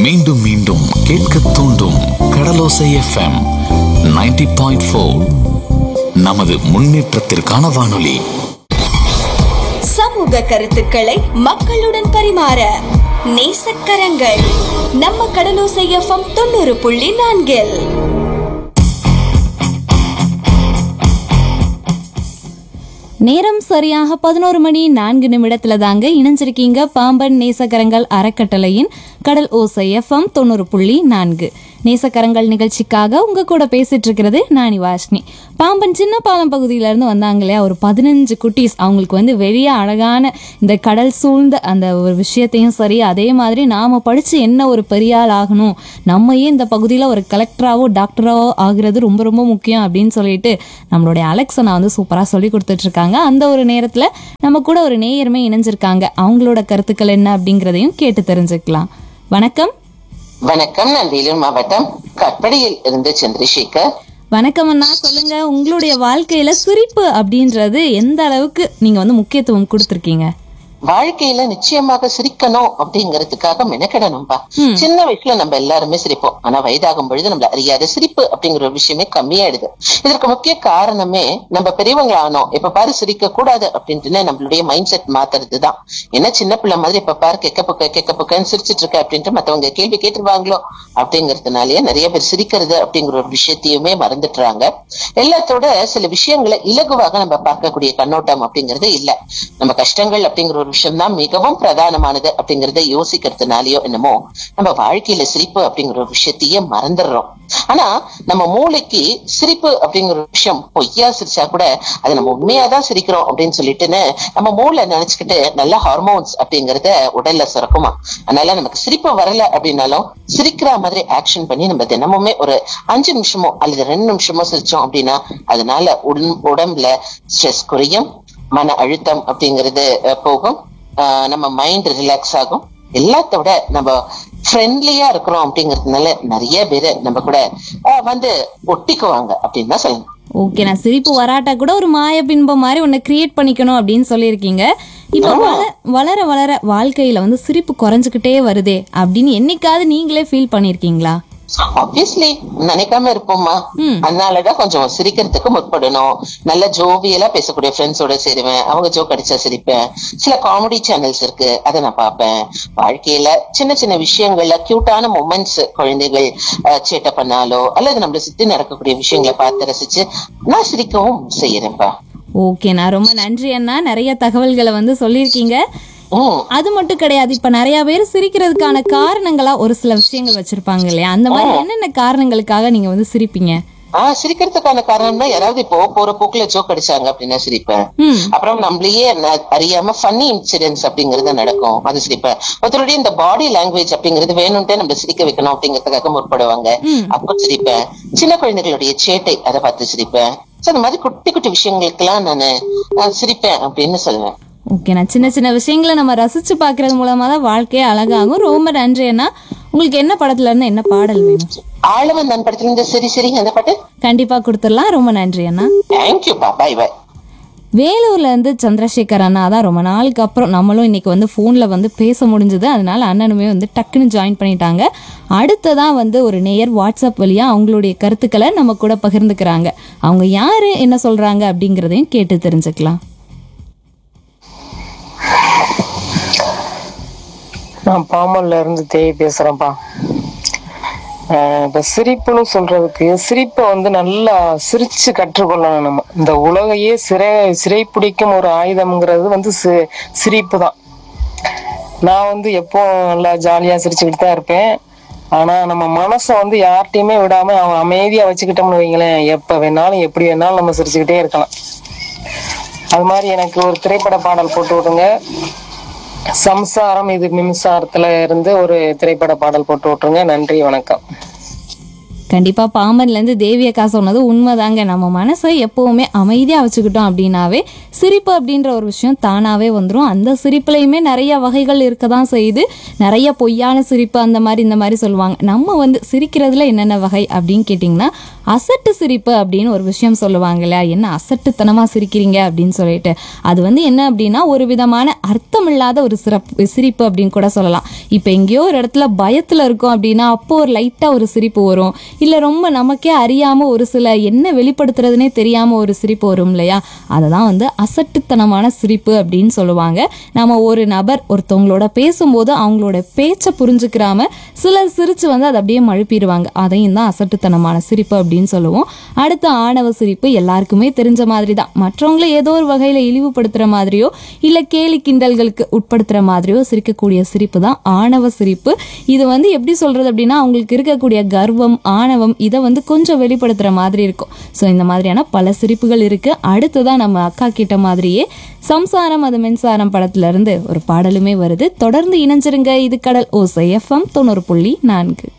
மீண்டும் மீண்டும் கேட்க தூண்டும் கடலோசை எஃப்எம் 90.4 பாயிண்ட் நமது முன்னேற்றத்திற்கான வானொலி சமூக கருத்துக்களை மக்களுடன் பரிமாற நேசக்கரங்கள் நம்ம கடலோசை எஃப்எம் தொண்ணூறு புள்ளி நான்கில் நேரம் சரியாக பதினோரு மணி நான்கு நிமிடத்துல தாங்க இணைஞ்சிருக்கீங்க பாம்பன் நேசக்கரங்கள் அறக்கட்டளையின் கடல் ஓசை எஃப்எம் தொண்ணூறு புள்ளி நான்கு நேசக்கரங்கள் நிகழ்ச்சிக்காக உங்க கூட பேசிட்டு இருக்கிறது நானி வாஷ்னி பாம்பன் சின்ன பாலம் பகுதியில இருந்து வந்தாங்க இல்லையா ஒரு பதினஞ்சு குட்டீஸ் அவங்களுக்கு வந்து வெளியே அழகான இந்த கடல் சூழ்ந்த அந்த ஒரு விஷயத்தையும் சரி அதே மாதிரி நாம படிச்சு என்ன ஒரு பெரிய ஆள் ஆகணும் நம்ம ஏன் இந்த பகுதியில் ஒரு கலெக்டராவோ டாக்டராவோ ஆகுறது ரொம்ப ரொம்ப முக்கியம் அப்படின்னு சொல்லிட்டு நம்மளுடைய அலெக்ஸனா வந்து சூப்பராக சொல்லி கொடுத்துட்டு இருக்காங்க அந்த ஒரு நேரத்தில் நம்ம கூட ஒரு நேயருமே இணைஞ்சிருக்காங்க அவங்களோட கருத்துக்கள் என்ன அப்படிங்கிறதையும் கேட்டு தெரிஞ்சுக்கலாம் வணக்கம் வணக்கம் நான் வேலூர் மாவட்டம் கட்படியில் இருந்து சந்திரசேகர் வணக்கம் அண்ணா சொல்லுங்க உங்களுடைய வாழ்க்கையில சிரிப்பு அப்படின்றது எந்த அளவுக்கு நீங்க வந்து முக்கியத்துவம் கொடுத்துருக்கீங்க வாழ்க்கையில நிச்சயமாக சிரிக்கணும் அப்படிங்கறதுக்காக மெனக்கிடணும்பா சின்ன வயசுல நம்ம எல்லாருமே சிரிப்போம் ஆனா வயதாகும் பொழுது நம்மள அறியாத சிரிப்பு அப்படிங்கிற ஒரு விஷயமே கம்மியாயிடுது இதற்கு முக்கிய காரணமே நம்ம பெரியவங்க ஆனோம் எப்ப பாரு சிரிக்க கூடாது அப்படின்ட்டு நம்மளுடைய மைண்ட் செட் மாத்துறதுதான் என்ன சின்ன பிள்ளை மாதிரி எப்ப பாரு கெக்க புக்க கெக்க புக்கன்னு சிரிச்சிட்டு இருக்க அப்படின்ட்டு மத்தவங்க கேள்வி கேட்டுருவாங்களோ அப்படிங்கறதுனாலயே நிறைய பேர் சிரிக்கிறது அப்படிங்கிற ஒரு விஷயத்தையுமே மறந்துட்டுறாங்க எல்லாத்தோட சில விஷயங்களை இலகுவாக நம்ம பார்க்கக்கூடிய கண்ணோட்டம் அப்படிங்கிறது இல்ல நம்ம கஷ்டங்கள் அப்படிங்கிற ஒரு விஷயம் தான் மிகவும் பிரதானமானது அப்படிங்கறத யோசிக்கிறதுனாலயோ என்னமோ நம்ம வாழ்க்கையில சிரிப்பு அப்படிங்கிற ஒரு விஷயத்தையே மறந்துடுறோம் ஆனா நம்ம மூளைக்கு சிரிப்பு அப்படிங்கிற ஒரு விஷயம் பொய்யா சிரிச்சா கூட அது நம்ம உண்மையாதான் சிரிக்கிறோம் அப்படின்னு சொல்லிட்டுன்னு நம்ம மூளை நினைச்சுக்கிட்டு நல்ல ஹார்மோன்ஸ் அப்படிங்கறத உடல்ல சுரக்குமா அதனால நமக்கு சிரிப்பு வரல அப்படின்னாலும் சிரிக்கிற மாதிரி ஆக்ஷன் பண்ணி நம்ம தினமுமே ஒரு அஞ்சு நிமிஷமோ அல்லது ரெண்டு நிமிஷமோ சிரிச்சோம் அப்படின்னா அதனால உடம்பு- உடம்புல ஸ்ட்ரெஸ் குறையும் மன அழுத்தம் அப்படிங்கிறது அஹ், போகும் ஆஹ் நம்ம மைண்ட் ரிலாக்ஸ் ஆகும் எல்லாத்தோட நம்ம ஃப்ரெண்ட்லியா இருக்கிறோம் அப்படிங்கறதுனால நிறைய பேரு நம்ம கூட ஆஹ், வந்து ஒட்டிக்குவாங்க அப்படின்னு தான் சொல்லணும் ஓகே நான் சிரிப்பு வராட்டா கூட ஒரு மாய பின்பம் மாதிரி ஒன்று கிரியேட் பண்ணிக்கணும் அப்படின்னு சொல்லியிருக்கீங்க இப்போ வள வளர வளர வாழ்க்கையில வந்து சிரிப்பு குறைஞ்சுக்கிட்டே வருதே அப்படின்னு என்னைக்காவது நீங்களே ஃபீல் பண்ணியிருக்கீங்களா ஆப்வியஸ்லி நினைக்காம இருப்போமா அதனாலதான் கொஞ்சம் சிரிக்கிறதுக்கு முற்படணும் நல்ல ஜோவியலா பேசக்கூடிய ஃப்ரெண்ட்ஸோட சேருவேன் அவங்க ஜோக் அடிச்சா சிரிப்பேன் சில காமெடி சேனல்ஸ் இருக்கு அதை நான் பார்ப்பேன் வாழ்க்கையில சின்ன சின்ன விஷயங்கள்ல கியூட்டான மொமெண்ட்ஸ் குழந்தைகள் அஹ், சேட்டை பண்ணாலோ அல்லது நம்மள சுத்தி நடக்கக்கூடிய விஷயங்களை பார்த்து ரசிச்சு நான் சிரிக்கவும் செய்யறேன்ப்பா ஓகே நான் ரொம்ப நன்றி அண்ணா நிறைய தகவல்களை வந்து சொல்லியிருக்கீங்க உம் அது மட்டும் கிடையாது இப்ப நிறைய பேர் சிரிக்கிறதுக்கான காரணங்களா ஒரு சில விஷயங்கள் வச்சிருப்பாங்க இல்லையா அந்த மாதிரி என்னென்ன காரணங்களுக்காக நீங்க வந்து சிரிப்பீங்க ஆஹ் சிரிக்கிறதுக்கான காரணம்னா யாராவது இப்போ போற போக்குல ஜோக் அடிச்சாங்க அப்படின்னா சிரிப்பேன் ம் அப்புறம் நம்மளையே ந- அறியாம ஃபன்னி இன்சிடென்ட்ஸ் அப்படிங்கறது நடக்கும் அது சிரிப்பேன் ஒருத்தருடைய இந்த பாடி லாங்குவேஜ் அப்படிங்கிறது வேணும்ட்டே நம்ம சிரிக்க வைக்கணும் அப்படிங்கறதுக்காக முற்படுவாங்க அப்போ சிரிப்பேன் சின்ன குழந்தைகளுடைய சேட்டை அதை பார்த்து சிரிப்பேன் சோ அந்த மாதிரி குட்டி குட்டி விஷயங்களுக்கெல்லாம் நானு நான் சிரிப்பேன் அப்படின்னு சொல்லுவேன் ஓகே நான் சின்ன சின்ன விஷயங்களை நம்ம ரசிச்சு பார்க்கறது மூலமா தான் வாழ்க்கையே அழகாகும் ரொம்ப நன்றி அண்ணா உங்களுக்கு என்ன படத்துல இருந்து என்ன பாடல் வேணும் ஆழவன் நான் படத்துல இருந்து சரி சரி அந்த பாட்டு கண்டிப்பா கொடுத்துடலாம் ரொம்ப நன்றி அண்ணா தேங்க்யூப்பா பாய் பாய் வேலூர்ல இருந்து சந்திரசேகர் அண்ணா தான் ரொம்ப நாளுக்கு அப்புறம் நம்மளும் இன்னைக்கு வந்து ஃபோனில் வந்து பேச முடிஞ்சது அதனால அண்ணனுமே வந்து டக்குன்னு ஜாயின் பண்ணிட்டாங்க அடுத்ததான் வந்து ஒரு நேயர் வாட்ஸ்அப் வழியா அவங்களுடைய கருத்துக்களை நம்ம கூட பகிர்ந்துக்கிறாங்க அவங்க யாரு என்ன சொல்றாங்க அப்படிங்கிறதையும் கேட்டு தெரிஞ்சுக்கலாம் நான் பாமல்ல இருந்து தேய் பேசுறேன்ப்பா ஆஹ் இப்ப சிரிப்புன்னு சொல்றதுக்கு சிரிப்பை வந்து நல்லா சிரிச்சு கற்றுக்கொள்ளணும் நம்ம இந்த உலகையே சிறை சிறை பிடிக்கும் ஒரு ஆயுதம்ங்கிறது வந்து சி- சிரிப்பு தான் நான் வந்து எப்போ நல்லா ஜாலியா சிரிச்சுக்கிட்டு தான் இருப்பேன் ஆனா நம்ம மனசை வந்து யார்கிட்டயுமே விடாம அவன் அமைதியா வச்சுக்கிட்டோம்னு வைங்களேன் எப்ப வேணாலும் எப்படி வேணாலும் நம்ம சிரிச்சுக்கிட்டே இருக்கலாம் அது மாதிரி எனக்கு ஒரு திரைப்பட பாடல் போட்டு விடுங்க சம்சாரம் இது மின்சாரத்துல இருந்து ஒரு திரைப்பட பாடல் போட்டு விட்டுருங்க நன்றி வணக்கம் கண்டிப்பா பாம்பன்ல இருந்து தேவி அக்கா சொன்னது உண்மைதாங்க நம்ம மனசை எப்பவுமே அமைதியா வச்சுக்கிட்டோம் அப்படின்னாவே சிரிப்பு அப்படின்ற ஒரு விஷயம் தானாவே வந்துடும் அந்த சிரிப்புலையுமே நிறைய வகைகள் இருக்க தான் செய்யுது நிறைய பொய்யான சிரிப்பு அந்த மாதிரி இந்த மாதிரி சொல்லுவாங்க நம்ம வந்து சிரிக்கிறதுல என்னென்ன வகை அப்படின்னு கேட்டிங்கன்னா அசட்டு சிரிப்பு அப்படின்னு ஒரு விஷயம் சொல்லுவாங்க இல்லையா என்ன அசட்டுத்தனமா சிரிக்கிறீங்க அப்படின்னு சொல்லிட்டு அது வந்து என்ன அப்படின்னா ஒரு விதமான அர்த்தமில்லாத ஒரு சிறப்பு சிரிப்பு அப்படின்னு கூட சொல்லலாம் இப்போ எங்கேயோ ஒரு இடத்துல பயத்துல இருக்கோம் அப்படின்னா அப்போ ஒரு லைட்டா ஒரு சிரிப்பு வரும் இல்ல ரொம்ப நமக்கே அறியாம ஒரு சில என்ன வெளிப்படுத்துறதுனே தெரியாம ஒரு சிரிப்பு வரும் இல்லையா அதை தான் வந்து அசட்டுத்தனமான சிரிப்பு அப்படின்னு சொல்லுவாங்க நம்ம ஒரு நபர் ஒருத்தவங்களோட பேசும்போது அவங்களோட பேச்சை புரிஞ்சுக்கிறாம சிலர் சிரிச்சு வந்து அதை அப்படியே மழுப்பிடுவாங்க அதையும் தான் அசட்டுத்தனமான சிரிப்பு அப்படின்னு சொல்லுவோம் அடுத்து ஆணவ சிரிப்பு எல்லாருக்குமே தெரிஞ்ச மாதிரி தான் மற்றவங்களை ஏதோ ஒரு வகையில இழிவுபடுத்துற மாதிரியோ இல்ல கேலி கிண்டல்களுக்கு உட்படுத்துற மாதிரியோ சிரிக்கக்கூடிய சிரிப்பு தான் ஆணவ சிரிப்பு இது வந்து எப்படி சொல்றது அப்படின்னா அவங்களுக்கு இருக்கக்கூடிய கர்வம் ஆணவம் இதை வந்து கொஞ்சம் வெளிப்படுத்துற மாதிரி இருக்கும் ஸோ இந்த மாதிரியான பல சிரிப்புகள் இருக்கு அடுத்ததான் நம்ம அக்கா கிட்ட மாதிரியே சம்சாரம் அது மின்சாரம் படத்துல இருந்து ஒரு பாடலுமே வருது தொடர்ந்து இணைஞ்சிருங்க இது கடல் ஓசை எஃப்எம் தொண்ணூறு புள்ளி நான்கு